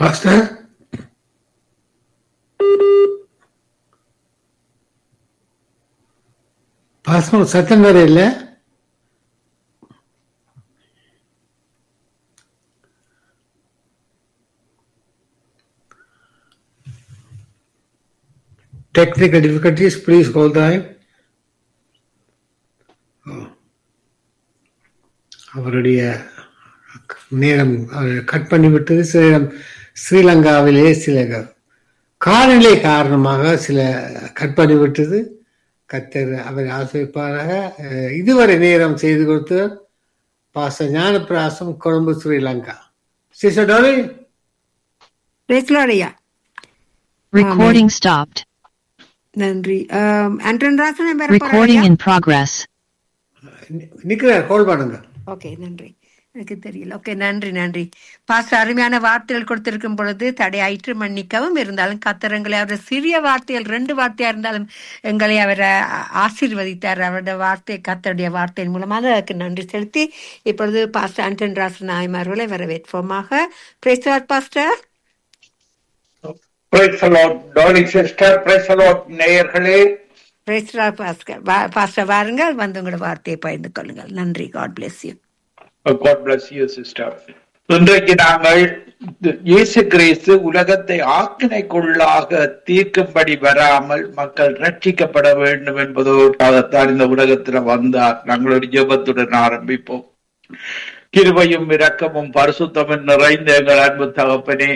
Pastor pastor சத்தம் வேற இல்லை technical difficulties, please hold the line. அவருடைய நேரம் கட் பண்ணிவிட்டது சில நேரம் ஸ்ரீலங்காவிலே சில காலநிலை காரணமாக சில கட் பண்ணிவிட்டது கத்தர் அவர் ஆசிரிப்பாராக அஹ், இதுவரை நேரம் செய்து கொடுத்து பாச ஞானப்பிராசம் கொழும்பு ஸ்ரீலங்கா சிஸ்டர் டோலி பேசலாடையா Recording stopped. நன்றி ஆம், Anton Rasan Recording in progress. நிக்கிறார் ஹோல்ட் பண்ணுங்க ஓகே நன்றி எனக்கு தெரியல ஓகே நன்றி நன்றி பாஸ்டர் அருமையான வார்த்தைகள் கொடுத்திருக்கும் பொழுது தடையாயிற்று மன்னிக்கவும் இருந்தாலும் கத்தரங்களை அவர் சிறிய வார்த்தைகள் ரெண்டு வார்த்தையா இருந்தாலும் எங்களை அவர் ஆசீர்வதித்தார் அவருடைய வார்த்தை கத்தருடைய வார்த்தையின் மூலமாக அதற்கு நன்றி செலுத்தி இப்பொழுது பாஸ்டர் ஆண்டன் ராசன் நாய்மார்களை வரவேற்போமாக பிரேஸ்டார் pastor Praise the Lord, darling sister. Praise the Lord, நேயர்களே பிரேஸ்டார் பாஸ்கர் வா- பாஸ்டர் வாருங்கள் வந்து உங்களோட வார்த்தையை பகிர்ந்து கொள்ளுங்கள் நன்றி God bless you God bless you, sister. இன்றைக்கு நாங்கள் இயேசு கிறிஸ்து உலகத்தை ஆக்கினைக்குள்ளாக தீர்க்கும்படி வராமல் மக்கள் ரட்சிக்கப்பட வேண்டும் என்பதற்காகத்தான் இந்த உலகத்துல வந்தார் நாங்கள் ஒரு ஜெபத்துடன் ஆரம்பிப்போம் கிருபையும் இரக்கமும் பரிசுத்தமும் நிறைந்த எங்கள் அன்பு தகப்பனே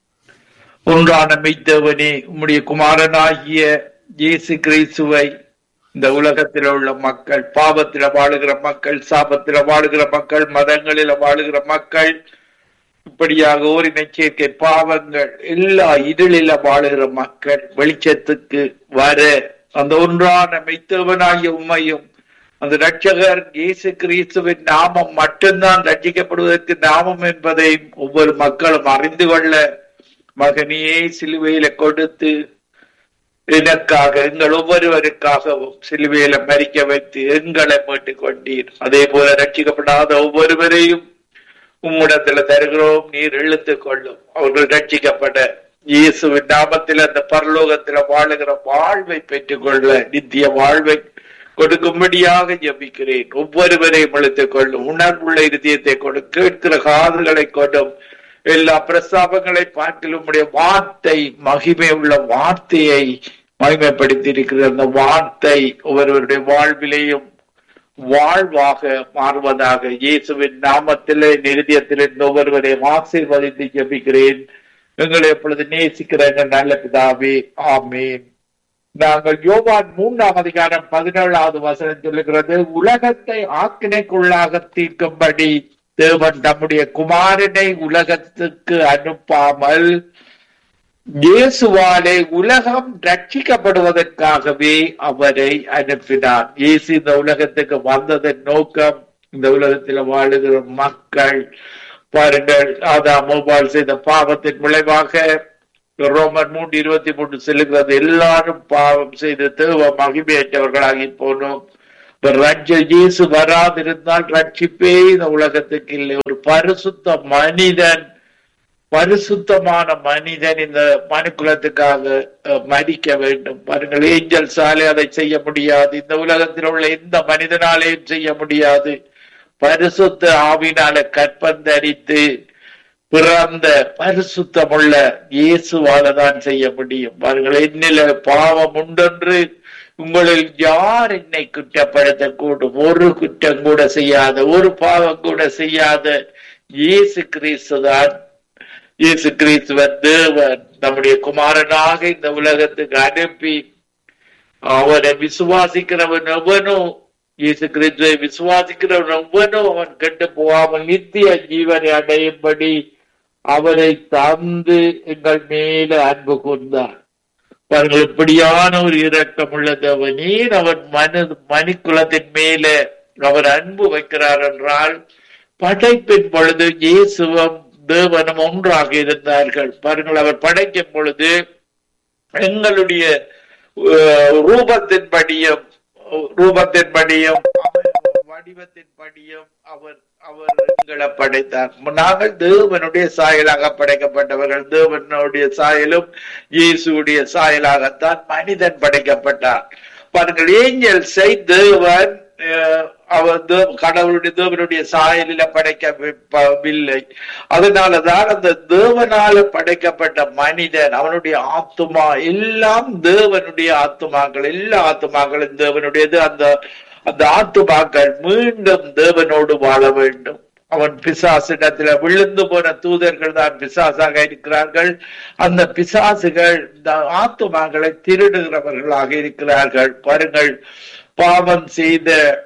ஒன்றான மெய்த்தவனே உம்முடைய குமாரனாகிய இயேசு கிறிஸ்துவை இந்த உலகத்தில் உள்ள மக்கள் பாவத்தில வாழுகிற மக்கள் சாபத்தில வாழுகிற மக்கள் மதங்களில வாழுகிற மக்கள் இப்படியாக ஓரின சேர்க்கை பாவங்கள் எல்லா இருளில வாழுகிற மக்கள் வெளிச்சத்துக்கு வர அந்த ஒன்றான மெய்த்தவனாகிய உண்மையும் அந்த ரட்சகர் இயேசு கிறிஸ்துவின் நாமம் மட்டும்தான் ரட்சிக்கப்படுவதற்கு நாமம் என்பதை ஒவ்வொரு மக்களும் அறிந்து கொள்ள மகனையே சிலுவையில கொடுத்து எனக்காக எங்கள் ஒவ்வொருவருக்காகவும் சிலுவையில மறிக்க வைத்து எங்களை மீட்டுக் கொண்டீர் அதே போல ரட்சிக்கப்படாத ஒவ்வொருவரையும் உம்மிடத்துல தருகிறோம் நீர் இழுத்துக் கொள்ளும் அவர்கள் ரட்சிக்கப்பட இயேசுவின் நாமத்தில் அந்த பரலோகத்துல வாழுகிற வாழ்வை பெற்றுக்கொள்ள நித்திய வாழ்வை கொடுக்கும்படியாக ஜெபிக்கிறேன் ஒவ்வொருவரையும் இழுத்துக் கொள்ளும் உணர்வுள்ள இருதயத்தை கொண்டு கேட்கிற காதுகளை கொண்டும் எல்லா பிரஸ்தாபங்களை பார்க்கிலும் உடைய வார்த்தை மகிமை உள்ள வார்த்தையை மகிமைப்படுத்தி இருக்கிற அந்த வார்த்தை ஒவ்வொருவருடைய வாழ்விலையும் வாழ்வாக மாறுவதாக இயேசுவின் நாமத்திலே நிருதியத்திலிருந்து ஒவ்வொருவரையும் ஆசீர்வதித்து ஜெபிக்கிறேன் எங்களை எப்பொழுது நேசிக்கிற எங்கள் நல்ல பிதாவே ஆமேன் நாங்கள் யோவான் மூன்றாம் அதிகாரம் பதினேழாவது வசனம் சொல்லுகிறது உலகத்தை ஆக்கினைக்குள்ளாக தீர்க்கும்படி தேவன் தம்முடைய குமாரனை உலகத்துக்கு அனுப்பாமல் இயேசுவாலே உலகம் ரட்சிக்கப்படுவதற்காகவே அவரை அனுப்பினார் இயேசு இந்த உலகத்துக்கு வந்ததன் நோக்கம் இந்த உலகத்தில் வாழுகிற மக்கள் பாருங்கள் அதான் மோபால் செய்த பாவத்தின் விளைவாக ரோமர் மூன்று இருபத்தி மூன்று செல்லுகிறது எல்லாரும் பாவம் செய்து தேவ மகிமையற்றவர்களாகி போனோம் ரட்ச இயேசு வராதிருந்தால் ரட்சிப்பே இந்த உலகத்துக்கு இல்லை ஒரு பரிசுத்த மனிதன் பரிசுத்தமான மனிதன் இந்த மனுக்குலத்துக்காக அஹ், மரிக்க வேண்டும் பாருங்கள் ஏஞ்சல் சாலை அதை செய்ய முடியாது இந்த உலகத்தில் உள்ள எந்த மனிதனாலேயும் செய்ய முடியாது பரிசுத்த ஆவினால கற்பந்தரித்து பிறந்த பரிசுத்தமுள்ள இயேசுவால தான் செய்ய முடியும் பாருங்கள் என்னில பாவம் உண்டென்று உங்களில் யார் என்னை குற்றப்படுத்த கூடும் ஒரு குற்றம் கூட செய்யாத ஒரு பாவம் கூட செய்யாத இயேசு கிறிஸ்து தான் இயேசு கிறிஸ்துவன் தேவன் நம்முடைய குமாரனாக இந்த உலகத்துக்கு அனுப்பி அவனை விசுவாசிக்கிறவன் எவனோ இயேசு கிறிஸ்துவை விசுவாசிக்கிறவன் எவனோ அவன் கெட்டு போகாமல் நித்திய ஜீவனை அடையும்படி அவரை தந்து எங்கள் மேல அன்பு கூர்ந்தார் பாருங்கள் இப்படியான ஒரு இரக்கம் உள்ள தேவனீர் அவன் மனு மணிக்குலத்தின் மேல அவர் அன்பு வைக்கிறார் என்றால் படைப்பின் பொழுது இயேசுவும் தேவனும் ஒன்றாக இருந்தார்கள் பாருங்கள் அவர் படைக்கும் பொழுது எங்களுடைய அஹ், ரூபத்தின்படியும் ரூபத்தின்படியும் வடிவத்தின்படியும் அவர் அவர் எங்களை படைத்தார் நாங்கள் தேவனுடைய சாயலாக படைக்கப்பட்டவர்கள் தேவனுடைய சாயலும் இயேசுடைய சாயலாகத்தான் மனிதன் படைக்கப்பட்டார் பாருங்கள் ஏஞ்சல்ஸை தேவன் அஹ், அவர் தேவ- கடவுளுடைய தேவனுடைய சாயலில படைக்கவில்லை அதனாலதான் அந்த தேவனால படைக்கப்பட்ட மனிதன் அவனுடைய ஆத்துமா எல்லாம் தேவனுடைய ஆத்துமாக்கள் எல்லா ஆத்துமாக்களும் தேவனுடையது அந்த அந்த ஆத்துமாக்கள் மீண்டும் தேவனோடு வாழ வேண்டும் அவன் பிசாசிடத்துல விழுந்து போன தூதர்கள் தான் பிசாசாக இருக்கிறார்கள் அந்த பிசாசுகள் இந்த ஆத்துமாக்களை திருடுகிறவர்களாக இருக்கிறார்கள் பாருங்கள் பாவம் செய்த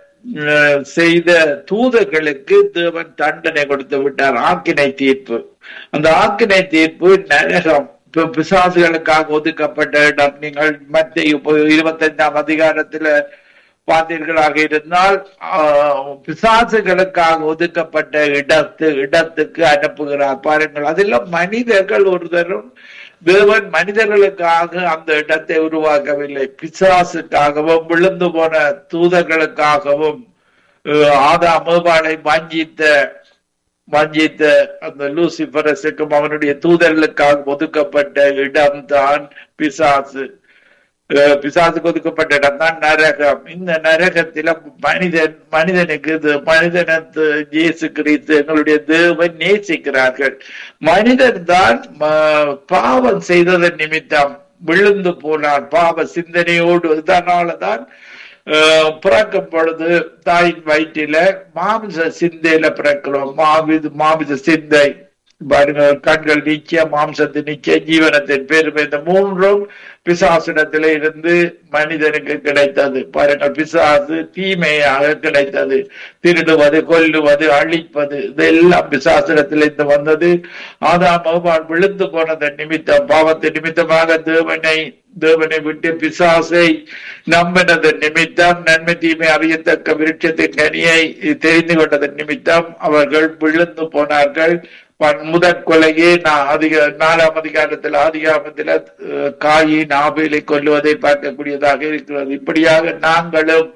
அஹ், செய்த தூதர்களுக்கு தேவன் தண்டனை கொடுத்து விட்டார் ஆக்கினை தீர்ப்பு அந்த ஆக்கினை தீர்ப்பு நரகம் இப்ப பிசாசுகளுக்காக ஒதுக்கப்பட்ட இடம் நீங்கள் மத்திய இருபத்தஞ்சாம் அதிகாரத்துல பார்த்தீர்களாக இருந்தால் ஆஹ், பிசாசுகளுக்காக ஒதுக்கப்பட்ட இடத்து இடத்துக்கு அனுப்புகிறார் பாருங்கள் அதில் மனிதர்கள் ஒருத்தரும் தேவன் மனிதர்களுக்காக அந்த இடத்தை உருவாக்கவில்லை பிசாசுக்காகவும் விழுந்து போன தூதர்களுக்காகவும் அஹ், ஆதாம் ஏவாளை வாஞ்சித்த வஞ்சித்த அந்த லூசிபரஸுக்கும் அவனுடைய தூதர்களுக்காக ஒதுக்கப்பட்ட இடம்தான் பிசாசு அஹ் பிசாசுக்கு ஒதுக்கப்பட்ட இடம் தான் நரகம் இந்த நரகத்தில மனிதன் மனிதனுக்கு இது மனிதனத்து இயேசு கிறிஸ்து எங்களுடைய தேவன் நேசிக்கிறார்கள் மனிதன் தான் ம- பாவம் செய்ததன் நிமித்தம் விழுந்து போனான் பாவ சிந்தனையோடு இதனாலதான் அஹ், பிறக்கும் பொழுது தாயின் வயிற்றில மாமிச சிந்தையில பிறக்கிறோம் மாமிது மாமிச சிந்தை பாருங்க கண்கள் நீக்கிய மாம்சத்து நீக்கிய ஜீவனத்தின் பெருமை இந்த மூன்றும் பிசாசிடத்தில இருந்து மனிதனுக்கு கிடைத்தது பாருங்கள் பிசாசு தீமையாக கிடைத்தது திருடுவது கொல்லுவது அழிப்பது இதெல்லாம் பிசாசிடத்தில் இருந்து வந்தது ஆதாம் ஏவாள் விழுந்து போனதன் நிமித்தம் பாவத்தின் நிமித்தமாக தேவனை தேவனை விட்டு பிசாசை நம்பினதன் நிமித்தம் நன்மை தீமை அறியத்தக்க விருட்சத்தின் கனியை தெரிந்து கொண்டதன் நிமித்தம் அவர்கள் விழுந்து போனார்கள் பன் முதற் கொலையே நான் அதிக நாலாம் அதிகாரத்தில் ஆதிகாமத்தில் காயின் ஆபேலை கொல்லுவதை பார்க்கக்கூடியதாக இருக்கிறது இப்படியாக நாங்களும்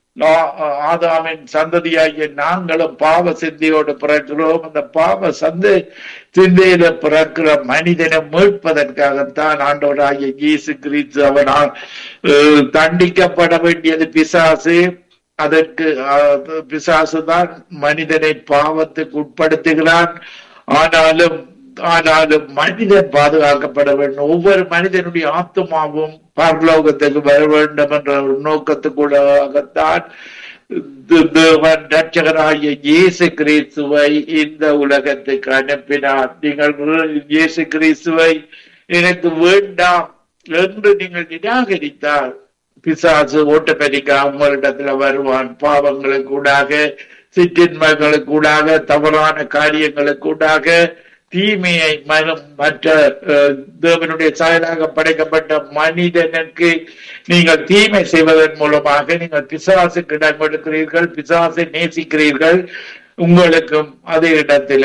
ஆ- ஆதாமின் சந்ததியாகிய நாங்களும் பாவ சிந்தையோடு பிறக்கிறோம் அந்த பாவ சந்தை சிந்தையில பிறக்கிற மனிதனை மீட்பதற்காகத்தான் ஆண்டவராகிய இயேசு கிறிஸ்து அவனால் அஹ், தண்டிக்கப்பட வேண்டியது பிசாசு அதற்கு அஹ், பிசாசு தான் மனிதனை பாவத்துக்கு உட்படுத்துகிறான் ஆனாலும் ஆனாலும் மனிதன் பாதுகாக்கப்பட வேண்டும் ஒவ்வொரு மனிதனுடைய ஆத்மாவும் பரலோகத்துக்கு வர வேண்டும் என்ற ஒரு நோக்கத்துக்குள்ளாகத்தான் தி- தேவன் ரட்சகராகிய இயேசு கிறிஸ்துவை இந்த உலகத்துக்கு அனுப்பினார் நீங்கள் இயேசு கிறிஸ்துவை எனக்கு வேண்டாம் என்று நீங்கள் நிராகரித்தால் பிசாசு ஓட்டமெரிக்கா உங்களிடத்துல வருவான் பாவங்களுக்கூடாக சிற்றின்மைகளுக்கூடாக தவறான காரியங்களுக்கூடாக தீமையை மனம் மற்ற அஹ், தேவனுடைய சாயலாக படைக்கப்பட்ட மனிதனுக்கு நீங்கள் தீமை செய்வதன் மூலமாக நீங்கள் பிசாசுக்கு இடம் கொடுக்கிறீர்கள் பிசாசை நேசிக்கிறீர்கள் உங்களுக்கும் அதே இடத்துல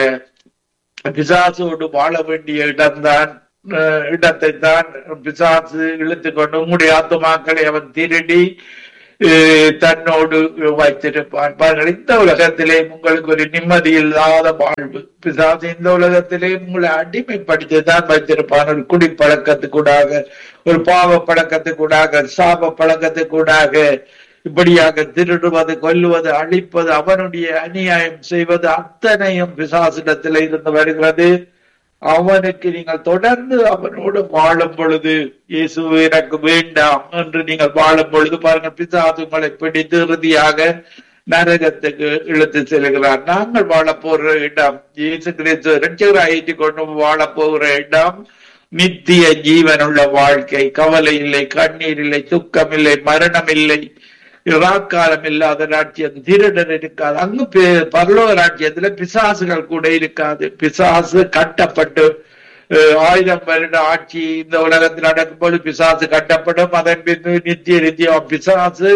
பிசாசோடு வாழ வேண்டிய இடம்தான் அஹ், இடத்தை தான் பிசாசு இழுத்து கொண்டு உங்களுடைய ஆத்துமாக்களை அவன் திருடி அஹ், தன்னோடு வைத்திருப்பான் பாருங்கள் இந்த உலகத்திலே உங்களுக்கு ஒரு நிம்மதி இல்லாத வாழ்வு பிசாசு இந்த உலகத்திலே உங்களை அடிமைப்படுத்தி தான் வைத்திருப்பான் ஒரு குடி பழக்கத்துக்கூடாக ஒரு பாவ பழக்கத்துக்கூடாக சாப பழக்கத்துக்கூடாக இப்படியாக திருடுவது கொல்லுவது அழிப்பது அவனுடைய அநியாயம் செய்வது அத்தனையும் பிசாசிடத்தில் இருந்து வருகிறது அவனுக்கு நீங்கள் தொடர்ந்து அவனோடு வாழும் பொழுது இயேசு எனக்கு வேண்டாம் என்று நீங்கள் வாழும் பொழுது பாருங்கள் பிசாசு உங்களை பிடித்து இறுதியாக நரகத்துக்கு இழுத்து செல்கிறார் நாங்கள் வாழ போகிற இடம் இயேசு கிறிஸ்து ரட்சகராயிட்டு கொண்டு வாழ போகிற இடம் நித்திய ஜீவனுள்ள வாழ்க்கை கவலை இல்லை கண்ணீர் இல்லை துக்கம் இல்லை மரணம் இல்லை இராக்காலம் இல்லாத ராஜ்யம் திருடன் இருக்காது அங்கு பி- பரலோக ராஜ்யத்துல பிசாசுகள் கூட இருக்காது பிசாசு கட்டப்பட்டு அஹ், ஆயிரம் வருட ஆட்சி இந்த உலகத்தில் நடக்கும்போது பிசாசு கட்டப்படும் அதன் பின்பு நித்திய நித்தியம் பிசாசு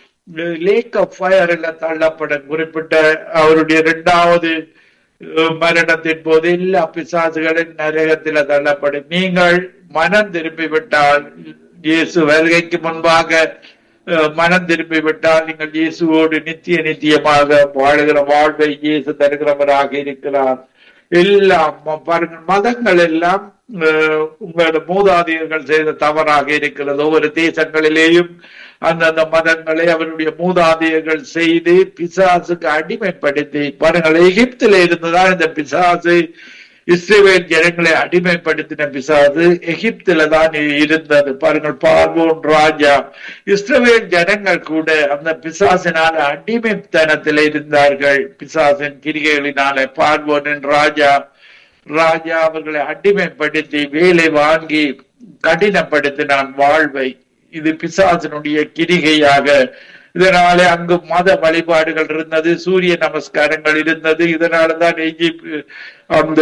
லேக் ஆஃப் ஃபயர்ல தள்ளப்படும் குறிப்பிட்ட அவருடைய இரண்டாவது அஹ், மரணத்தின் போது எல்லா பிசாசுகளின் நரகத்தில தள்ளப்படும் நீங்கள் மனம் திருப்பி விட்டால் இயேசு வருகைக்கு முன்பாக அஹ், மனம் திரும்பி விட்டால் நீங்கள் இயேசுவோடு நித்திய நித்தியமாக வாழுகிற வாழ்வை இயேசு தருகிறவராக இருக்கிறார் எல்லாம் ம- பாருங்கள் மதங்கள் எல்லாம் அஹ், உங்களோட மூதாதையர்கள் செய்த தவறாக இருக்கிறது ஒவ்வொரு தேசங்களிலேயும் அந்தந்த மதங்களை அவருடைய மூதாதையர்கள் செய்து பிசாசுக்கு அடிமைப்படுத்தி பாருங்கள் எகிப்தில இருந்துதான் இந்த பிசாசு இஸ்ரேல் ஜனங்களை அடிமைப்படுத்தின பிசாசு எகிப்தில தான் இருந்தது பாருங்கள் பார்வோன் ராஜா இஸ்ரவேல் ஜனங்கள் கூட அந்த பிசாசினால அடிமைத்தனத்தில் இருந்தார்கள் பிசாசின் கிரிகைகளினால பார்வோனின் ராஜா ராஜா அவர்களை அடிமைப்படுத்தி வேலை வாங்கி கடினப்படுத்தினான் வாழ்வை இது பிசாசினுடைய கிரிகையாக இதனாலே அங்கு மத வழிபாடுகள் இருந்தது சூரிய நமஸ்காரங்கள் இருந்தது இதனாலதான் எகிப்து அந்த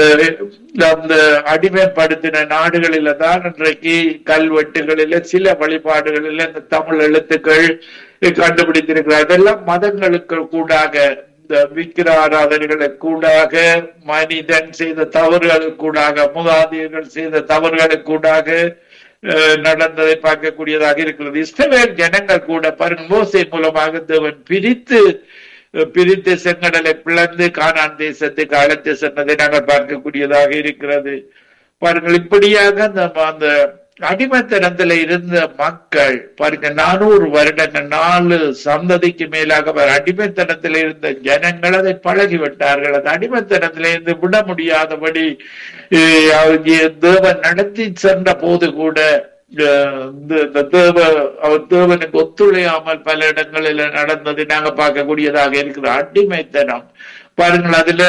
அந்த அடிமைப்படுத்தின நாடுகளில தான் இன்றைக்கு கல்வெட்டுகளில சில வழிபாடுகளில் இந்த தமிழ் எழுத்துக்கள் கண்டுபிடித்திருக்கிறார் இதெல்லாம் மதங்களுக்கு கூடாக இந்த விக்கிர ஆராதனைகளுக்கு கூடாக மனிதன் செய்த தவறுகளுக்கு கூடாக மூதாதையர்கள் செய்த தவறுகளுக்கு கூடாக அஹ், நடந்ததை பார்க்கக்கூடியதாக இருக்கிறது இஸ்ரவேல் ஜனங்கள் கூட பாருங்க மோசை மூலமாக தேவன் பிரித்து அஹ், பிரித்து செங்கடலை பிளந்து கானான் தேசத்துக்கு அழைத்து சென்றதை நாங்கள் பார்க்கக்கூடியதாக இருக்கிறது பாருங்கள் இப்படியாக அந்த அந்த அடிமைத்தனத்துல இருந்த மக்கள் பாருங்க நானூறு வருடங்கள் நாலு சந்ததிக்கு மேலாக அவர் அடிமைத்தனத்தில் இருந்த ஜனங்கள் அதை பழகி விட்டார்கள் அந்த அடிமைத்தனத்தில இருந்து விட முடியாதபடி அஹ், அவர் தேவன் நடத்தி சென்ற போது கூட அஹ், இந்த இந்த தேவ அவர் தேவனுக்கு ஒத்துழையாமல் பல இடங்களில் நடந்தது நாங்க பார்க்கக்கூடியதாக இருக்கிற அடிமைத்தனம் பாருங்கள் அதுல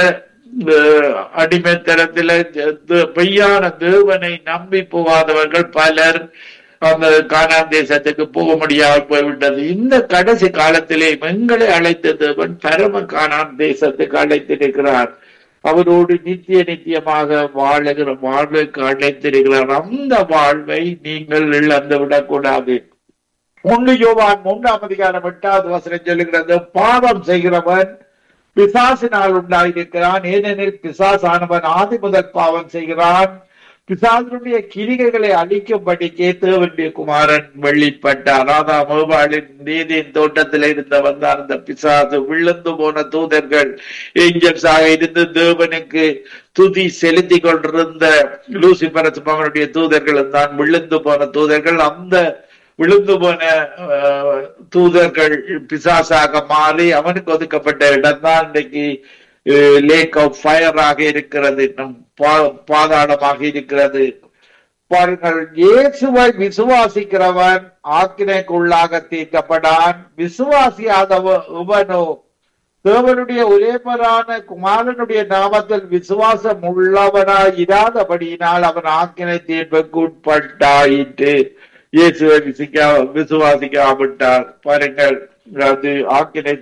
அஹ், அடிமைத்தனத்தில தே- பொய்யான தேவனை நம்பி போகாதவர்கள் பலர் அந்த கானான் தேசத்துக்கு போக முடியாமல் போய்விட்டது இந்த கடைசி காலத்திலே எங்களை அழைத்த தேவன் பரம கானான் தேசத்துக்கு அழைத்திருக்கிறார் அவரோடு நித்திய நித்தியமாக வாழுகிற வாழ்வுக்கு அழைத்திருக்கிறார் அந்த வாழ்வை நீங்கள் இழந்து விடக்கூடாது ஒன்று யோவான் மூன்றாம் அதிகாரம் எட்டாவது வசனம் சொல்லுகிறது பாவம் செய்கிறவன் பிசாசினால் உண்டாயிருக்கிறான் ஏனெனில் பிசாசானவன் ஆதி முதல் பாவம் செய்கிறான் பிசாசனுடைய கிரிகைகளை அழிக்கும்படிக்கே தேவனுடைய குமாரன் வெளிப்பட்டார் ராதா மோபாலின் நீதியின் தோட்டத்தில் இருந்தவன் தான் அந்த பிசாசு விழுந்து போன தூதர்கள் ஏஞ்சல்ஸாக இருந்து தேவனுக்கு துதி செலுத்தி கொண்டிருந்த லூசிபரஸ் மகனுடைய தூதர்களும் தான் விழுந்து போன தூதர்கள் அந்த விழுந்து போன அஹ், தூதர்கள் பிசாசாக மாறி அவனுக்கு ஒதுக்கப்பட்ட இடம்தான் இன்றைக்கு லேக் ஆஃப் ஃபயராக இருக்கிறது இன்னும் பா- பாதாளமாக இருக்கிறது பாருங்கள் இயேசுவை விசுவாசிக்கிறவன் ஆக்கினைக்குள்ளாக தீர்க்கப்படான் விசுவாசியாதவ இவனோ தேவனுடைய ஒரேபரான குமாரனுடைய நாமத்தில் விசுவாசம் உள்ளவனாய் இராதபடியினால் அவன் ஆக்கினை தீர்ப்புக்கு உட்பட்டாயிற்று இயேசுவை விசிக்கா விசுவாசிக்காவிட்டார் பாருங்கள் அது ஆக்கினை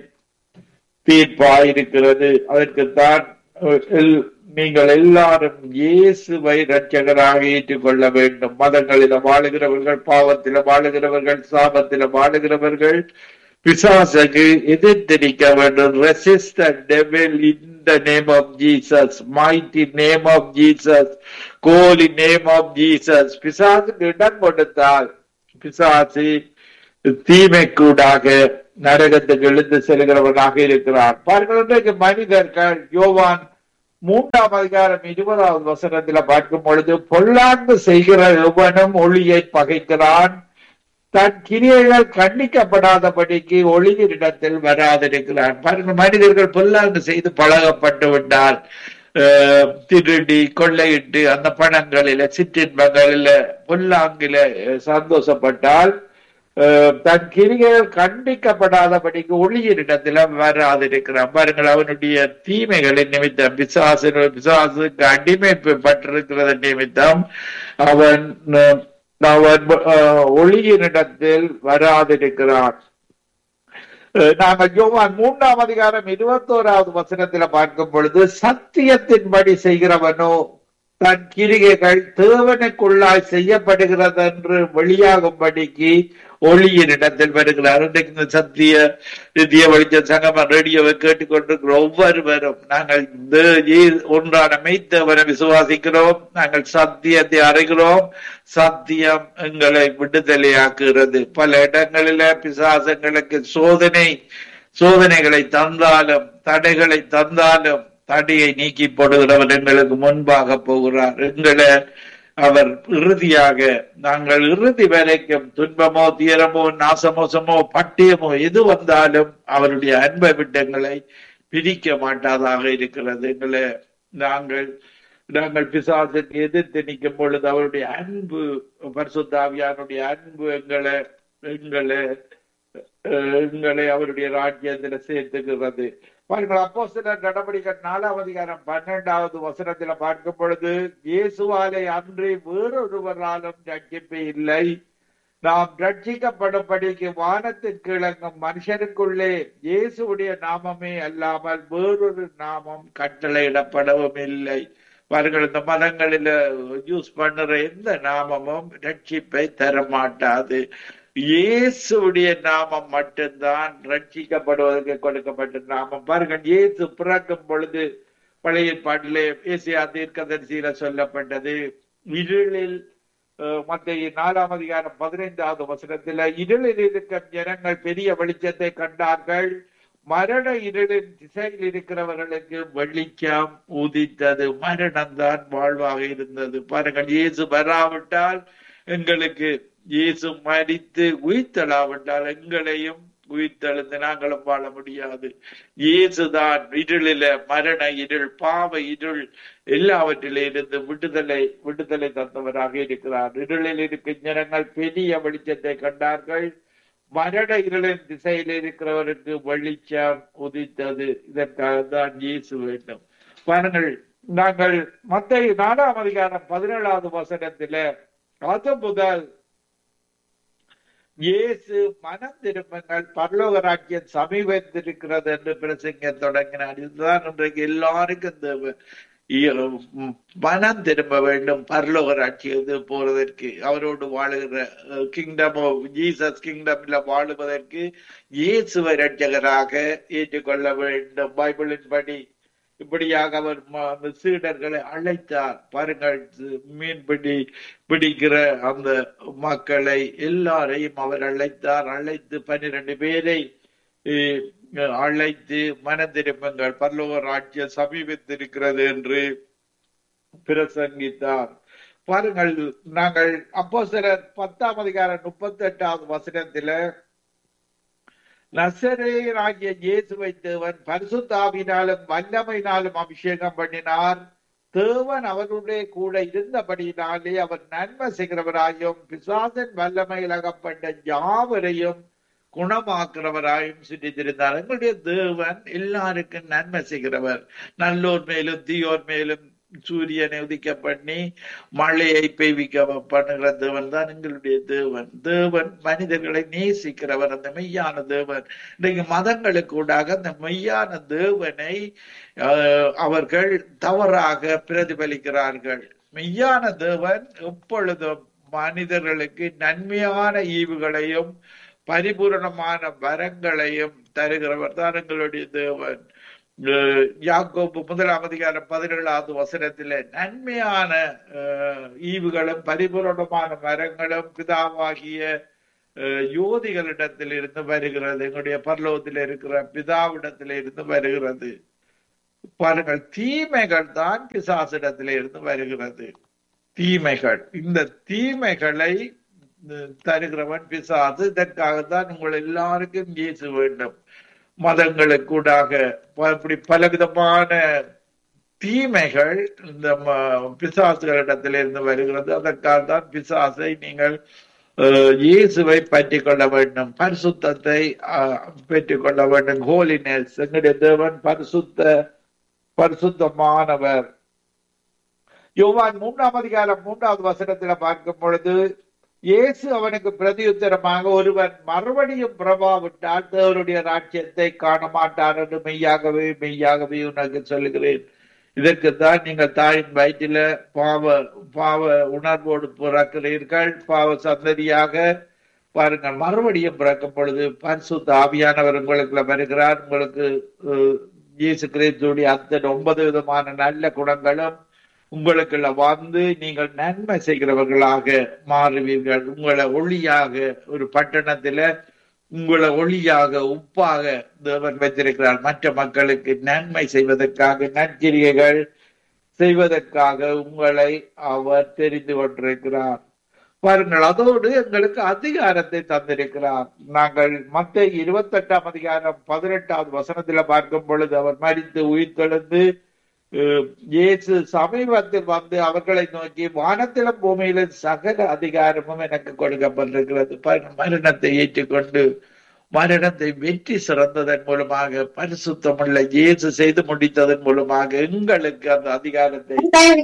தீர்ப்பாயிருக்கிறது அதற்குத்தான் அஹ், எல்- நீங்கள் எல்லாரும் இயேசுவை இரட்சகராக ஏற்றுக்கொள்ள வேண்டும் மதங்களில வாழுகிறவர்கள் பாவத்தில வாழுகிறவர்கள் சாபத்தில வாழுகிறவர்கள் பிசாசுக்கு எதிர்த்திருக்க வேண்டும் resist devil in the name of Jesus mighty name of Jesus holy name of Jesus பிசாசுக்கு இடம் கொடுத்தால் பிசாசு தீமைக்கூடாக நரகத்துக்கு எழுந்து செல்கிறவனாக இருக்கிறார் பாருங்கள் இன்றைக்கு மனிதர்கள் யோவான் மூன்றாம் அதிகாரம் இருபதாவது வசனத்துல பார்க்கும் பொழுது பொல்லாங்கு செய்கிற எவனும் ஒளியை பகைக்கிறான் தன் கிரியைகள் கண்டிக்கப்படாதபடிக்கு ஒளியினிடத்தில் வராதிருக்கிறான் பாருங்க மனிதர்கள் பொல்லாங்கு செய்து பழகப்பட்டு விட்டால் அஹ், திருடி கொள்ளையிட்டு அந்த பணங்களில சிற்றின்பங்களில பொல்லாங்கில அஹ், சந்தோஷப்பட்டால் அஹ், தன் கிரிகைகள் கண்டிக்கப்படாதபடிக்கு ஒளியினிடத்துல வராதிருக்கிறான் பாருங்கள் அவனுடைய தீமைகளின் நிமித்தம் பிசாசு பிசாசுக்கு அடிமைப்பட்டிருக்கிறது நிமித்தம் அவன் அஹ், அவன் அஹ், ஒளியினிடத்தில் வராதிருக்கிறான் அஹ், நாங்கள் யோவான் மூன்றாம் அதிகாரம் இருபத்தோராவது வசனத்துல பார்க்கும் பொழுது சத்தியத்தின்படி செய்கிறவனோ தன் கிரிகைகள் தேவனுக்குள்ளாய் செய்யப்படுகிறது என்று வெளியாகும்படிக்கு ஒளியின் இடத்தில் வருகிறார் இன்றைக்கு இந்த சத்திய நித்திய வெளிச்ச சங்கம ரேடியோவை கேட்டுக்கொண்டிருக்கிற ஒவ்வொருவரும் நாங்கள் தே- இயே- ஒன்றான மெய்த்தவரை விசுவாசிக்கிறோம் நாங்கள் சத்தியத்தை அறிகிறோம் சத்தியம் எங்களை விடுதலையாக்குகிறது பல இடங்களில பிசாசங்களுக்கு சோதனை சோதனைகளை தந்தாலும் தடைகளை தந்தாலும் தடையை நீக்கி போடுகிறவர் எங்களுக்கு முன்பாக போகிறார் எங்களை அவர் இறுதியாக நாங்கள் இறுதி வரைக்கும் துன்பமோ தீரமோ நாசமோசமோ பட்டியமோ எது வந்தாலும் அவருடைய அன்பை விட்டங்களை பிரிக்க மாட்டாதாக இருக்கிறது எங்களை நாங்கள் நாங்கள் பிசாசுக்கு எதிர்த்து நிற்கும் பொழுது அவருடைய அன்பு பரிசுத்தாவியானுடைய அன்பு எங்களை எங்களை அஹ், எங்களை அவருடைய ராஜ்யத்துல சேர்த்துக்கிறது பாருங்கள் அப்போ சில நடவடிக்கை நாலாம் அதிகாரம் பன்னெண்டாவது வசனத்துல பார்க்கும் பொழுது இயேசுவாலே அன்றி வேறொருவராலும் ரட்சிப்பு இல்லை நாம் ரட்சிக்கப்படும்படிக்கு வானத்திற்கு இறங்கும் மனுஷனுக்குள்ளே இயேசுவுடைய நாமமே அல்லாமல் வேறொரு நாமம் கட்டளையிடப்படவும் இல்லை பாருங்கள் இந்த மதங்களில யூஸ் பண்ணுற எந்த நாமமும் ரட்சிப்பை தர மாட்டாது இயேசுடைய நாமம் மட்டும்தான் ரட்சிக்கப்படுவதற்கு கொடுக்கப்பட்ட நாமம் பாருங்கள் இயேசு பிறக்கும் பொழுது பழைய பாட்டிலே ஏசியா தீர்க்கதரிசியில சொல்லப்பட்டது இருளில் அஹ், மத்திய நாலாம் அதிகாரம் பதினைந்தாவது வசனத்துல இருளில் இருக்கும் ஜனங்கள் பெரிய வெளிச்சத்தை கண்டார்கள் மரண இருளின் திசையில் இருக்கிறவர்களுக்கு வெளிச்சம் உதித்தது மரணம் தான் வாழ்வாக இருந்தது பாருங்கள் இயேசு வராவிட்டால் எங்களுக்கு இயேசு மரித்து உயிர்த்தெழாவிட்டால் எங்களையும் உயிர்த்தெழுந்து நாங்களும் வாழ முடியாது இயேசுதான் இருளில மரண இருள் பாவ இருள் எல்லாவற்றிலே இருந்து விடுதலை விடுதலை தந்தவராக இருக்கிறார் இருளில் இருக்கும் ஜனங்கள் பெரிய வெளிச்சத்தை கண்டார்கள் மரண இருளின் திசையில் இருக்கிறவருக்கு வெளிச்சம் உதித்தது இதற்காக தான் இயேசு வேண்டும் பாருங்கள் நாங்கள் மத்திய நாலாம் அதிகாரம் பதினேழாவது வசனத்தில அது முதல் இயேசு மனம் திரும்புங்கள் பரலோக ராஜ்யம் சமீபத்திருக்கிறது என்று பிரசங்க தொடங்கினார் இதுதான் இன்றைக்கு எல்லாருக்கும் தேவை இ- உம், மனம் திரும்ப வேண்டும் பரலோக ராஜ்யத்து போறதற்கு அவரோடு வாழுகிற கிங்டம் ஜீசஸ் கிங்டம்ல வாழுவதற்கு இயேசுவை ரட்சகராக ஏற்றுக்கொள்ள வேண்டும் பைபிளின் படி இப்படியாக அவர் ம- அந்த சீடர்களை அழைத்தார் பாருங்கள் சி- மீன்பிடி பிடிக்கிற அந்த மக்களை எல்லாரையும் அவர் அழைத்தார் அழைத்து பன்னிரண்டு பேரை eh, அழைத்து மனம் திரும்புங்கள் பரலோக ராஜ்யம் சமீபத்திருக்கிறது என்று பிரசங்கித்தார் பாருங்கள் நாங்கள் அப்போ சிலர் பத்தாம் அதிகாரம் முப்பத்தி எட்டாவது வசனத்தில நசரேயனாகிய இயேசுவை தேவன் பரிசுத்தாவினாலும் வல்லமையினாலும் அபிஷேகம் பண்ணினார் தேவன் அவருடைய கூட இருந்தபடியினாலே அவர் நன்மை செய்கிறவராயும் பிசாசன் வல்லமையில் அகப்பட்ட யாவரையும் குணமாக்குறவராயும் சுற்றித்திருந்தார் எங்களுடைய தேவன் எல்லாருக்கும் நன்மை செய்கிறவர் நல்லோர் மேலும் தீயோர் மேலும் சூரியனை உதிக்க பண்ணி மழையை பெய்விக்க பண்ணுகிற தேவன் தான் எங்களுடைய தேவன் தேவன் மனிதர்களை நேசிக்கிறவர் அந்த மெய்யான தேவன் இன்றைக்கு மதங்களுக்கூடாக அந்த மெய்யான தேவனை ஆஹ், அவர்கள் தவறாக பிரதிபலிக்கிறார்கள் மெய்யான தேவன் எப்பொழுதும் மனிதர்களுக்கு நன்மையான ஈவுகளையும் பரிபூரணமான வரங்களையும் தருகிறவர் தான் எங்களுடைய தேவன் அஹ் யாக்கோபு முதலாம் அதிகாரம் பதினேழாவது வசனத்திலே நன்மையான அஹ், ஈவுகளும் பரிபூரணமான மரங்களும் பிதாவாகிய அஹ், யோதிகளிடத்தில் இருந்து வருகிறது எங்களுடைய பரலோகத்தில் இருக்கிற பிதாவிடத்தில் இருந்து வருகிறது பாருங்கள் தீமைகள் தான் பிசாசிடத்திலே இருந்து வருகிறது தீமைகள் இந்த தீமைகளை அஹ், தருகிறவன் பிசாசு இதற்காகத்தான் உங்கள் எல்லாருக்கும் இயேசு வேண்டும் மதங்களுக்கூடாக ப- இப்படி பலவிதமான தீமைகள் இந்த ம- பிசாசுகளிடத்திலிருந்து வருகிறது அதற்காக தான் பிசாசை நீங்கள் அஹ், இயேசுவை பற்றி கொள்ள வேண்டும் பரிசுத்தத்தை அஹ், பெற்றுக்கொள்ள வேண்டும் ஹோலினஸ் எங்களுடைய தேவன் பரிசுத்த பரிசுத்தமானவர் யோவான் மூன்றாம் அதிகாரம் மூன்றாவது வசனத்துல பார்க்கும் பொழுது இயேசு அவனுக்கு பிரதியுத்தரமாக ஒருவன் மறுபடியும் பிரபாவிட்டால் தேவருடைய ராஜ்யத்தை காண மாட்டார் என்று மெய்யாகவே மெய்யாகவே உனக்கு சொல்லுகிறேன் இதற்குத்தான் நீங்கள் தாயின் வயிற்றில பாவ பாவ உணர்வோடு பிறக்கிறீர்கள் பாவ சந்ததியாக பாருங்கள் மறுபடியும் பிறக்கும் பொழுது பரிசுத்த ஆவியானவர் உங்களுக்குள்ள வருகிறார் உங்களுக்கு அஹ், இயேசு கிறிஸ்துடைய அத்தனை ஒன்பது விதமான நல்ல குணங்களும் உங்களுக்குள்ள வந்து நீங்கள் நன்மை செய்கிறவர்களாக மாறுவீர்கள் உங்களை ஒளியாக ஒரு பட்டணத்துல உங்களை ஒளியாக உப்பாக தேவன் வைத்திருக்கிறார் மற்ற மக்களுக்கு நன்மை செய்வதற்காக நற்கிரியைகள் செய்வதற்காக உங்களை அவர் தெரிந்து கொண்டிருக்கிறார் பாருங்கள் அதோடு எங்களுக்கு அதிகாரத்தை தந்திருக்கிறார் நாங்கள் மத்த இருபத்தெட்டாம் அதிகாரம் பதினெட்டாவது வசனத்துல பார்க்கும் பொழுது அவர் மரித்து உயிர்த்தெழுந்து அஹ், இயேசு சமீபத்தில் வந்து அவர்களை நோக்கி வானத்திலும் பூமியிலும் சகல அதிகாரமும் எனக்கு கொடுக்கப்பட்டிருக்கிறது பாருங்கள், மரணத்தை ஏற்றுக்கொண்டு மரணத்தை வெற்றி சிறந்ததன் மூலமாக பரிசுத்தமுள்ள இயேசு செய்து முடித்ததன் மூலமாக எங்களுக்கு அந்த அதிகாரத்தை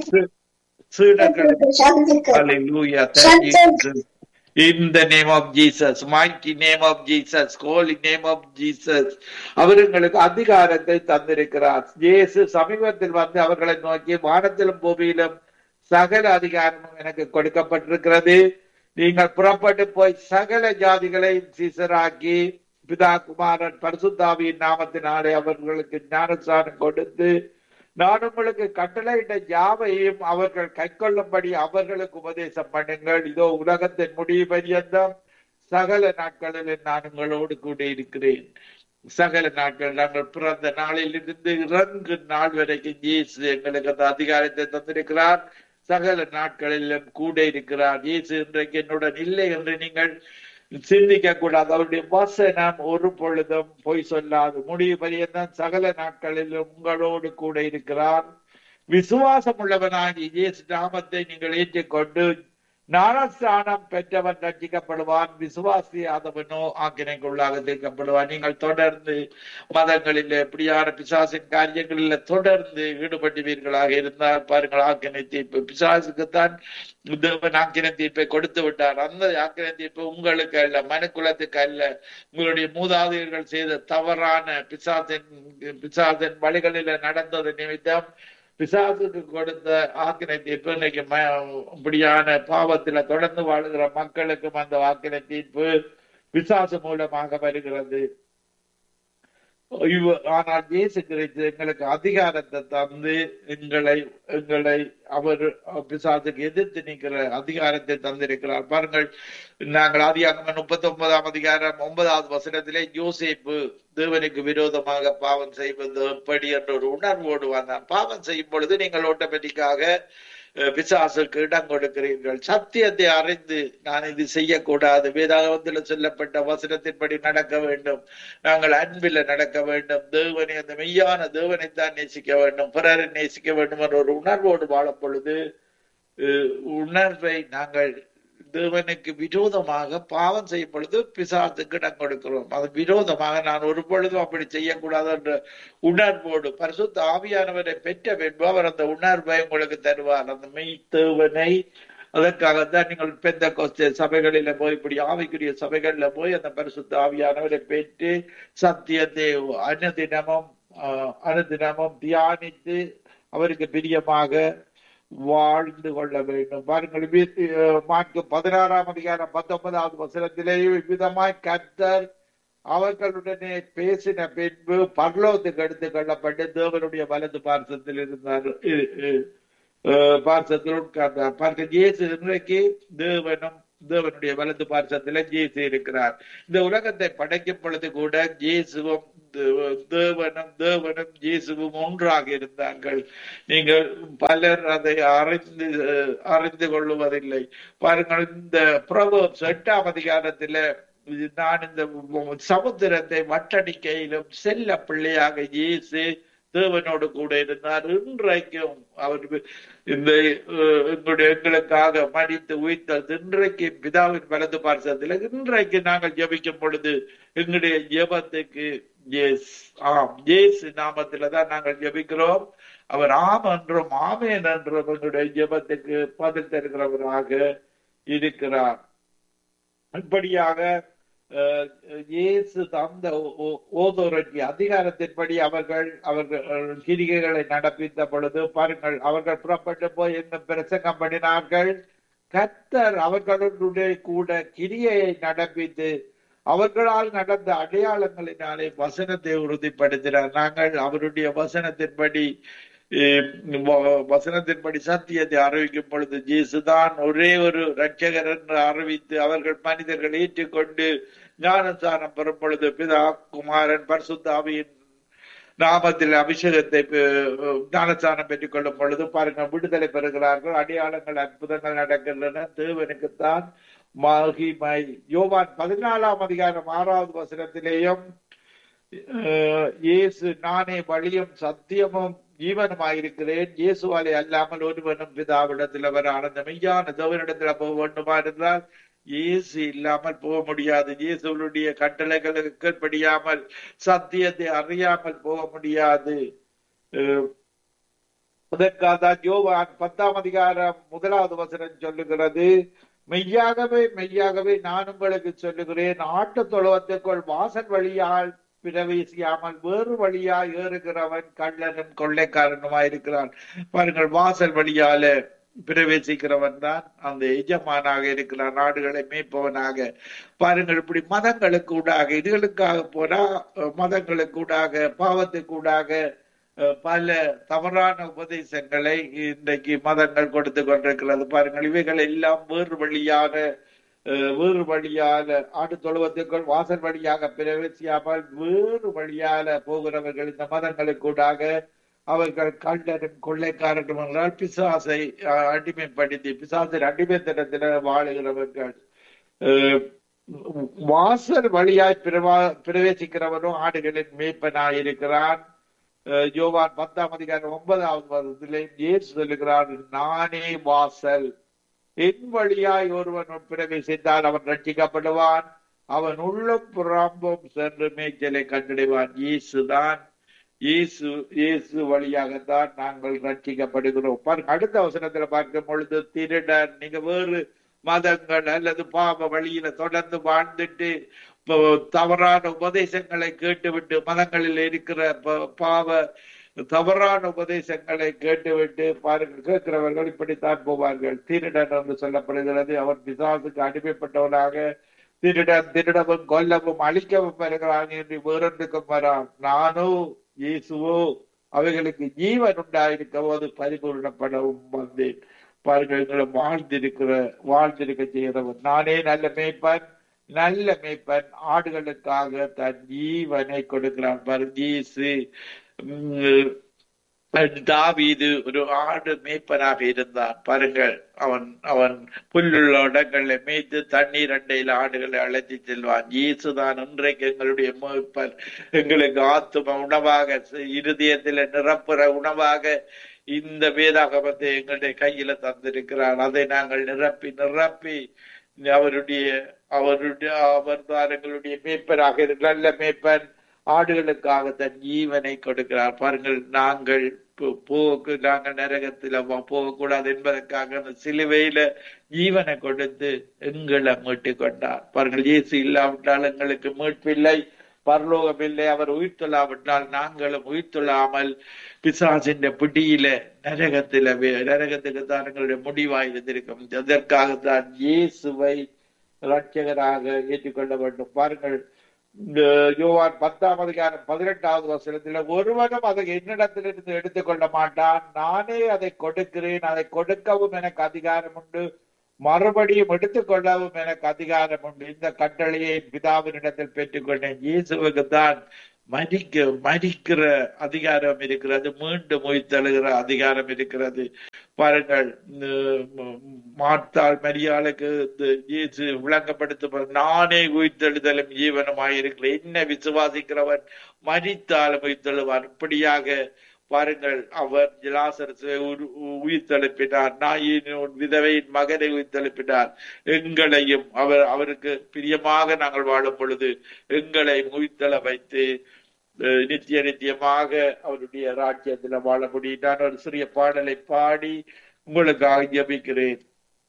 சீடர்களுக்கு Hallelujah. Thank you, Jesus. In the name of Jesus, mighty name of Jesus, holy name of Jesus. அவர் எங்களுக்கு அதிகாரத்தை தந்திருக்கிறார் இயேசு சமீபத்தில் வந்து அவர்களை நோக்கி வானத்திலும் பூமியிலும் சகல அதிகாரமும் எனக்கு கொடுக்கப்பட்டிருக்கிறது நீங்கள் புறப்பட்டு போய் சகல ஜாதிகளை சீசராக்கி பிதா குமாரன் பரிசுத்தாவியின் நாமத்தினாலே அவர்களுக்கு ஞானஸ்தானம் கொடுத்து நான் உங்களுக்கு கட்டளையிட்ட யாவையும் அவர்கள் கைக்கொள்ளும்படி அவர்களுக்கு உபதேசம் பண்ணுங்கள் இதோ உலகத்தின் முடிவு பரியந்தம் சகல நாட்களில் நான் உங்களோடு கூட இருக்கிறேன் சகல நாட்கள் நாங்கள் பிறந்த நாளிலிருந்து இறங்கு நாள் வரைக்கும் இயேசு எங்களுக்கு அந்த அதிகாரத்தை தந்திருக்கிறார் சகல நாட்களிலும் கூட இருக்கிறார் இயேசு இன்றைக்கு என்னுடன் இல்லை என்று நீங்கள் சிந்திக்க கூடாது அவருடைய வசனம் ஒரு பொழுதும் பொய் சொல்லாது முடிவு பரியந்தான் சகல நாட்களிலும் உங்களோடு கூட இருக்கிறார் விசுவாசம் உள்ளவனாகி இயேசு நாமத்தை நீங்கள் ஏற்றுக்கொண்டு ஞானஸ்தானம் பெற்றவன் ரட்சிக்கப்படுவான் விசுவாசியாதவனோ ஆக்கினைக்குள்ளாக தீர்க்கப்படுவான் நீங்கள் தொடர்ந்து மதங்களில் எப்படியான பிசாசின் காரியங்களில் தொடர்ந்து ஈடுபட்டுவீர்களாக இருந்தால் பாருங்கள் ஆக்கினை தீர்ப்பு பிசாசுக்குத்தான் தேவன் ஆக்கினை தீர்ப்பை கொடுத்து விட்டார் அந்த ஆக்கினை தீர்ப்பு உங்களுக்கு அல்ல மனுக்குலத்துக்கு அல்ல உங்களுடைய மூதாதையர்கள் செய்த தவறான பிசாசின் பிசாசின் வழிகளில நடந்தது நிமித்தம் பிசாசுக்கு கொடுத்த ஆக்கினை தீர்ப்பு இன்னைக்கு ம- இப்படியான பாவத்துல தொடர்ந்து வாழுகிற மக்களுக்கும் அந்த ஆக்கினை தீர்ப்பு பிசாசு மூலமாக வருகிறது இவ- ஆனால் இயேசு கிறிஸ்து எங்களுக்கு அதிகாரத்தை தந்து எங்களை எங்களை அவர் பிசாசுக்கு எதிர்த்து நிற்கிற அதிகாரத்தை தந்திருக்கிறார் பாருங்கள் நாங்கள் ஆதியாகமம் முப்பத்தி ஒன்பதாம் அதிகாரம் ஒன்பதாவது வசனத்திலே யோசேப்பு தேவனுக்கு விரோதமாக பாவம் செய்வது எப்படி என்ற ஒரு உணர்வோடு வந்தான் பாவம் செய்யும் பொழுது நீங்கள் ஆட்டோமேட்டிக்காக அஹ், பிசாசுக்கு இடம் கொடுக்கிறீர்கள் சத்தியத்தை அறிந்து நான் இது செய்யக்கூடாது வேதாகமத்தில் சொல்லப்பட்ட வசனத்தின்படி நடக்க வேண்டும் நாங்கள் அன்பில் நடக்க வேண்டும் தேவனை அந்த மெய்யான தேவனை தான் நேசிக்க வேண்டும் பிறரை நேசிக்க வேண்டும் என்ற ஒரு உணர்வோடு வாழும் பொழுது அஹ், உணர்வை நாங்கள் தேவனுக்கு விரோதமாக பாவம் செய்யும் பொழுது பிசாசுக்கு இடம் கொடுக்கிறோம் அது விரோதமாக நான் ஒரு பொழுதும் அப்படி செய்யக்கூடாது என்ற உணர்வோடு பரிசுத்த ஆவியானவரை பெற்ற பின்பு அவர் அந்த உணர்வை உங்களுக்கு தருவார் அந்த மெய் தேவனை அதற்காகத்தான் நீங்கள் பெந்த கோஸ்த சபைகளில போய் இப்படி ஆவிக்குரிய சபைகள்ல போய் அந்த பரிசுத்த ஆவியானவரை பெற்று சத்தியத்தை அனுதினமும் ஆஹ், அனுதினமும் தியானித்து அவருக்கு பிரியமாக வாழ்ந்து கொள்ள வேண்டும் பாருங்கள் வி- அஹ் மார்க்கு பதினாறாம் அதிகாரம் பத்தொன்பதாவது வசனத்திலே விதமாய் கர்த்தர் அவர்களுடனே பேசின பின்பு பரலோகத்துக்கு எடுத்துக் கொள்ளப்பட்டு தேவனுடைய வலது பார்சத்தில் இருந்தார் இ- இ- அஹ் பார்சத்தில் உட்கார்ந்தார் பார்க்க இயேசு இன்றைக்கு தேவனும் தேவனுடைய வலது பார்சத்தில் இயேசு இருக்கிறார் இந்த உலகத்தை படைக்கும் பொழுது கூட இயேசுவும் தேவ- தேவனும் தேவனும் இயேசுவும் ஒன்றாக இருந்தார்கள் நீங்கள் பலர் அதை அறிந்து அஹ், அறிந்து கொள்ளுவதில்லை பாருங்கள் இந்த பிரபு எட்டாம் அதிகாரத்தில இது நான் இந்த சமுத்திரத்தை வட்டடிக்கையிலும் செல்ல பிள்ளையாக இயேசு தேவனோடு கூட இருந்தார் இன்றைக்கும் அவர் இந்த அஹ், எங்களுடைய எங்களுக்காக மடித்து உயிர்த்தது இன்றைக்கு பிதாவின் வலது பார்சத்தில் இன்றைக்கு நாங்கள் ஜெபிக்கும் பொழுது எங்களுடைய ஜெபத்துக்கு எஸ் ஆம் இயேசு நாமத்தில தான் நாங்கள் ஜெபிக்கிறோம் அவர் ஆம் என்றும் ஆமேன் என்றும் எங்களுடைய ஜெபத்துக்கு பதில் தருகிறவராக இருக்கிறார் இப்படியாக அஹ், இயேசு தந்த ஓதோரட்டி அதிகாரத்தின்படி அவர்கள் அவர்கள் கிரிகைகளை நடப்பித்த பொழுது பாருங்கள் அவர்கள் புறப்பட்டு போய் என்ன பிரசங்கம் பண்ணினார்கள் கர்த்தர் அவர்களுடைய கூட கிரியையை நடப்பித்து அவர்களால் நடந்த அடையாளங்களினாலே வசனத்தை உறுதிப்படுத்தினார் நாங்கள் அவருடைய வசனத்தின்படி அஹ், வ- வசனத்தின்படி சத்தியத்தை அறிவிக்கும் பொழுது ஜேசுதான் ஒரே ஒரு இரட்சகர் என்று அறிவித்து அவர்கள் மனிதர்கள் ஏற்றுக்கொண்டு ஞானஸ்தானம் பெறும் பொழுது பிதா குமாரன் பரிசுத்தாவியின் நாமத்தில் அபிஷேகத்தை பெ- ஞானஸ்தானம் பெற்றுக் கொள்ளும் பொழுது பாருங்கள் விடுதலை பெறுகிறார்கள் அடையாளங்கள் அற்புதங்கள் நடக்கின்றன தேவனுக்குத்தான் மகிமை யோவான் பதினாலாம் அதிகாரம் ஆறாவது வசனத்திலேயும் அஹ், இயேசு நானே வழியும் சத்தியமும் ஜீவனுமாயிருக்கிறேன் இயேசுவாலே அல்லாமல் ஒருவனும் பிதாவிடத்தில் வர ஆனந்த மெய்யான தேவனிடத்தில் போக வேண்டுமா என்றால் இயேசு இல்லாமல் போக முடியாது இயேசுடைய கட்டளைகளுக்கு கீழ்ப்படியாமல் சத்தியத்தை அறியாமல் போக முடியாது அஹ், அதற்காக தான் யோவான் பத்தாம் அதிகாரம் முதலாவது வசனம் சொல்லுகிறது மெய்யாகவே மெய்யாகவே நான் உங்களுக்கு சொல்லுகிறேன் ஆட்டு தொழுவத்துக்குள் வாசல் வழியால் பிரவேசியாமல் வேறு வழியாய் ஏறுகிறவன் கள்ளனும் கொள்ளைக்காரனுமாயிருக்கிறான் பாருங்கள் வாசல் வழியால பிரவேசிக்கிறவன் தான் அந்த எஜமானாக இருக்கிறான் நாடுகளை மேய்ப்பவனாக பாருங்கள் இப்படி மதங்களுக்கு ஊடாக இதுகளுக்காக போனா அஹ், மதங்களுக்கு ஊடாக பாவத்துக்கு ஊடாக அஹ், பல தவறான உபதேசங்களை இன்றைக்கு மதங்கள் கொடுத்து கொண்டிருக்கிறது பாருங்கள் இவைகள் எல்லாம் வேறு வழியாக அஹ், வேறு வழியால ஆடு தொழுவத்துக்குள் வாசல் வழியாக பிரவேசியாமல் வேறு வழியால போகிறவர்கள் இந்த மதங்களுக்கூடாக அவர்கள் கள்ளரும் கொள்ளைக்காரரும் என்றால் பிசாசை அஹ், அடிமைப்படுத்தி பிசாசின் அடிமைத்தனத்தில் வாழுகிறவர்கள் அஹ், வாசல் வழியாய் பிரவா பிரவேசிக்கிறவனும் ஆடுகளின் மேய்ப்பனாய் இருக்கிறான் அஹ், யோவான் பத்தாம் அதிகாரம் ஒன்பதாவது வருடத்திலே இயேசு சொல்லுகிறார் நானே வாசல் என் வழியாய் ஒருவன் பிரவேசித்தால் அவன் ரட்சிக்கப்படுவான் அவன் உள்ளும் புறம்பும் சென்று மேய்ச்சலை கண்டடைவான் இயேசுதான் இயேசு இயேசு வழியாகத்தான் நாங்கள் ரட்சிக்கப்படுகிறோம் பாருங்க அடுத்த அவசரத்துல பார்க்கும் பொழுது திருடன் நீங்க வேறு மதங்கள் அல்லது பாவ வழியில தொடர்ந்து வாழ்ந்துட்டு இப்போ தவறான உபதேசங்களை கேட்டுவிட்டு மதங்களில் இருக்கிற ப- பாவ தவறான உபதேசங்களை கேட்டுவிட்டு பாருங்கள் கேட்கிறவர்கள் இப்படித்தான் போவார்கள் திருடன் என்று சொல்லப்படுகிறது அவர் பிசாசுக்கு அடிமைப்பட்டவனாக திருடன் திருடவும் கொல்லவும் அழிக்கவும் வருகிறான் என்று வேறொன்றுக்கும் வரான் நானோ இயேசுவோ அவைகளுக்கு ஜீவன் உண்டாயிருக்க போது பரிபூர்ணப்படவும் வந்தேன் பாருங்கள் எங்களை வாழ்ந்திருக்கிற வாழ்ந்திருக்க செய்கிறவன் நானே நல்ல மேய்ப்பன் நல்ல மேய்ப்பன் ஆடுகளுக்காக தன் ஜீவனை கொடுக்கிறான் பாருங்க இயேசு உம், தாவீது ஒரு ஆடு மேய்ப்பனாக இருந்தான் பாருங்கள் அவன் அவன் புல்லுள்ள இடங்களை மேய்த்து தண்ணீர் அண்டையில் ஆடுகளை அழைத்து செல்வான் இயேசுதான் இன்றைக்கு எங்களுடைய மேய்ப்பன் எங்களுக்கு ஆத்தும உணவாக இருதயத்தில் நிரப்புற உணவாக இந்த வேதாகமத்தை எங்களுடைய கையில தந்திருக்கிறார் அதை நாங்கள் நிரப்பி நிரப்பி அவருடைய அவருடைய அவர் தான் எங்களுடைய மேய்ப்பராக இரு- நல்ல மேய்ப்பன் ஆடுகளுக்காக தன் ஜீவனை கொடுக்கிறார் பாருங்கள் நாங்கள் போ- போக்கு நாங்கள் நரகத்துல வ- போகக்கூடாது என்பதற்காக அந்த சிலுவையில ஜீவனை கொடுத்து எங்களை மீட்டுக் கொண்டார் பாருங்கள் இயேசு இல்லாவிட்டால் எங்களுக்கு மீட்பில்லை பரலோகம் இல்லை அவர் உயிர்த்தொள்ளாவிட்டால் நாங்களும் உயிர்த்தொள்ளாமல் பிசாசின் பிடியில நரகத்தில வே- நரகத்துக்கு தான் எங்களுடைய முடிவாய் இருந்திருக்கும் அதற்காகத்தான் இயேசுவை ரட்சகராக ஏற்றுக்கொள்ள வேண்டும் பாருங்கள் இந்த யோவான் பத்தாம் அதிகாரம் பதினெட்டாவது வசனத்துல ஒருவனும் அதை என்னிடத்திலிருந்து எடுத்துக்கொள்ள மாட்டான் நானே அதை கொடுக்கிறேன் அதை கொடுக்கவும் எனக்கு அதிகாரம் உண்டு மறுபடியும் எடுத்துக்கொள்ளவும் எனக்கு அதிகாரம் உண்டு இந்த கட்டளையை என் பிதாவினிடத்தில் பெற்றுக்கொண்டேன் இயேசுவுக்கு தான் மறிக்க மறிக்கிற அதிகாரம் இருக்கிறது மீண்டும் உயிர்த்தெழுகிற அதிகாரம் இருக்கிறது பாருங்கள் இந்த ம- மார்த்தாள் மரியாளுக்கு இந்த இயேசு விளங்கப்படுத்த நானே உயிர்த்தெழுதலும் ஜீவனுமாய் இருக்கிறேன் என்ன விசுவாசிக்கிறவன் மறித்தாலும் உயிர்த்தெழுவான் இப்படியாக பாருங்கள் அவர் ஜலாசரத்தை உயிர்த்தெழுப்பினார் நாயின் விதவையின் மகனை உயிர்த்தெழுப்பினார் எங்களையும் அவர் அவருக்கு பிரியமாக நாங்கள் வாழும் பொழுது எங்களை உயிர்த்தெழ வைத்து அஹ், நித்திய நித்தியமாக அவருடைய ராஜ்யத்துல வாழ முடியும் நான் ஒரு சிறிய பாடலை பாடி உங்களுக்காக ஜபிக்கிறேன்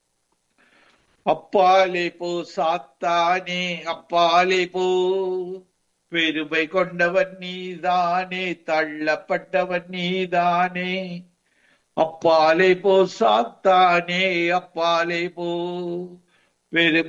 அப்பாலே போ சாத்தானே அப்பாலே போ பெருமை கொண்டவன் நீதானே தள்ளப்பட்டவன் நீதானே அப்பாலே போ சாத்தானே அப்பாலே போ வெறும்